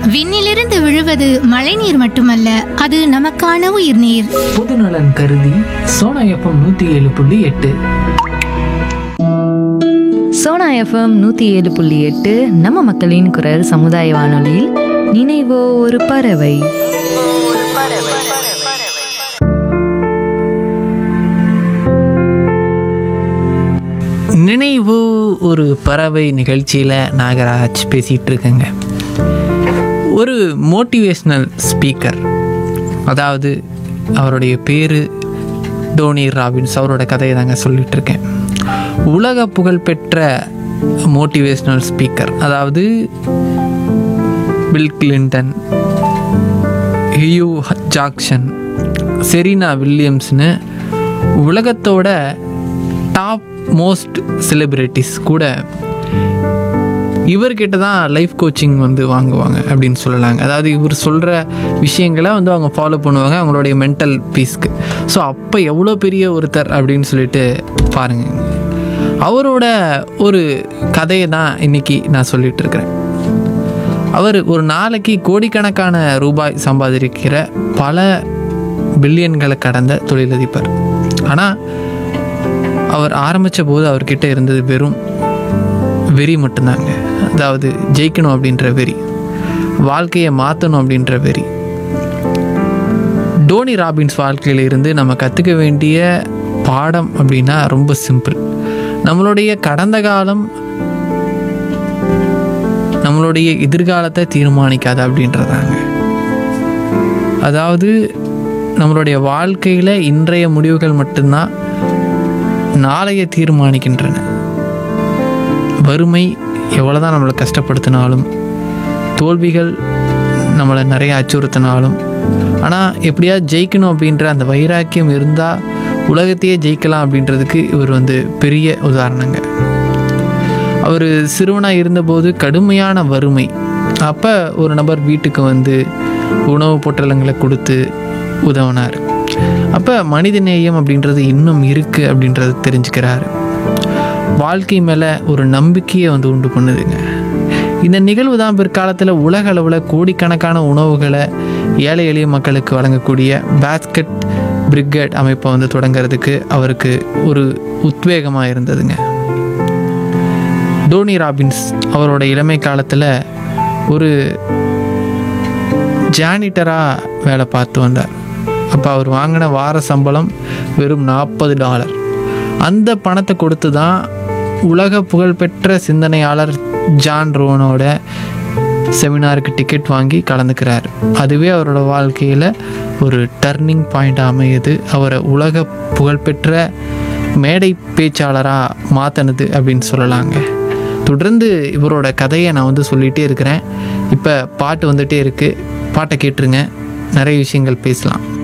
விண்ணிலிருந்து விழுவது மழைநீர் மட்டுமல்ல அது நமக்கான உயிர்நீர் பொதுநலன் கருதி சோனா எஃப்எம் நூத்தி ஏழு புள்ளி எட்டு சோனா எஃப்எம் நூற்றி ஏழு புள்ளி எட்டு நம்ம மக்களின் குரல் சமுதாய வானொலியில் நினைவோ ஒரு பறவை நினைவு ஒரு பறவை நிகழ்ச்சியில் நாகராஜ் பேசிகிட்டு இருக்கேங்க ஒரு மோட்டிவேஷ்னல் ஸ்பீக்கர் அதாவது அவருடைய பேர் டோனி ராபின்ஸ் அவரோட கதையை தாங்க சொல்லிட்டு இருக்கேன் உலக புகழ்பெற்ற மோட்டிவேஷ்னல் ஸ்பீக்கர் அதாவது Bill Clinton Hugh Jackson Serena வில்லியம்ஸ்னு உலகத்தோட டாப் மோஸ்ட் செலிப்ரிட்டிஸ் கூட இவர்கிட்ட தான் லைஃப் கோச்சிங் வந்து வாங்குவாங்க அப்படின்னு சொல்லலாங்க அதாவது இவர் சொல்கிற விஷயங்களை வந்து அவங்க ஃபாலோ பண்ணுவாங்க அவங்களுடைய மென்டல் பீஸ்க்கு ஸோ அப்போ எவ்வளோ பெரிய ஒருத்தர் அப்படின்னு சொல்லிட்டு பாருங்க அவரோட ஒரு கதையை தான் இன்னைக்கு நான் சொல்லிட்டு இருக்கிறேன் அவர் ஒரு நாளைக்கு கோடிக்கணக்கான ரூபாய் சம்பாதிக்கிற பல பில்லியன்களை கடந்த தொழிலதிபர் ஆனால் அவர் ஆரம்பித்த போது அவர்கிட்ட இருந்தது வெறும் வெறி மட்டும்தாங்க அதாவது ஜெயிக்கணும் அப்படின்ற வெறி வாழ்க்கையை மாற்றணும் அப்படின்ற வெறி டோனி ராபின்ஸ் வாழ்க்கையில இருந்து நம்ம கற்றுக்க வேண்டிய பாடம் அப்படின்னா ரொம்ப சிம்பிள் நம்மளுடைய கடந்த காலம் நம்மளுடைய எதிர்காலத்தை தீர்மானிக்காது அப்படின்றதாங்க அதாவது நம்மளுடைய வாழ்க்கையில் இன்றைய முடிவுகள் மட்டும்தான் நாளைய தீர்மானிக்கின்றன வறுமை எவ்வளோதான் நம்மளை கஷ்டப்படுத்தினாலும் தோல்விகள் நம்மளை நிறைய அச்சுறுத்தினாலும் ஆனால் எப்படியாவது ஜெயிக்கணும் அப்படின்ற அந்த வைராக்கியம் இருந்தால் உலகத்தையே ஜெயிக்கலாம் அப்படின்றதுக்கு இவர் வந்து பெரிய உதாரணங்க அவர் சிறுவனாக இருந்தபோது கடுமையான வறுமை அப்போ ஒரு நபர் வீட்டுக்கு வந்து உணவு பொட்டலங்களை கொடுத்து உதவினார் அப்போ மனிதநேயம் அப்படின்றது இன்னும் இருக்குது அப்படின்றது தெரிஞ்சுக்கிறாரு வாழ்க்கை மேலே ஒரு நம்பிக்கையை வந்து உண்டு பண்ணுதுங்க இந்த நிகழ்வு தான் பிற்காலத்தில் உலக அளவில் கோடிக்கணக்கான உணவுகளை ஏழை எளிய மக்களுக்கு வழங்கக்கூடிய பேஸ்கெட் பிரிகேட் அமைப்பை வந்து தொடங்கிறதுக்கு அவருக்கு ஒரு உத்வேகமாக இருந்ததுங்க டோனி ராபின்ஸ் அவரோட இளமை காலத்தில் ஒரு ஜானிட்டராக வேலை பார்த்து வந்தார் அப்போ அவர் வாங்கின வார சம்பளம் வெறும் நாற்பது டாலர் அந்த பணத்தை கொடுத்து தான் உலக புகழ்பெற்ற சிந்தனையாளர் ஜான் ரோனோட செமினாருக்கு டிக்கெட் வாங்கி கலந்துக்கிறார் அதுவே அவரோட வாழ்க்கையில் ஒரு டர்னிங் பாயிண்ட் அமையுது அவரை உலக புகழ்பெற்ற மேடை பேச்சாளராக மாற்றினது அப்படின்னு சொல்லலாங்க தொடர்ந்து இவரோட கதையை நான் வந்து சொல்லிகிட்டே இருக்கிறேன் இப்போ பாட்டு வந்துகிட்டே இருக்குது பாட்டை கேட்டுருங்க நிறைய விஷயங்கள் பேசலாம்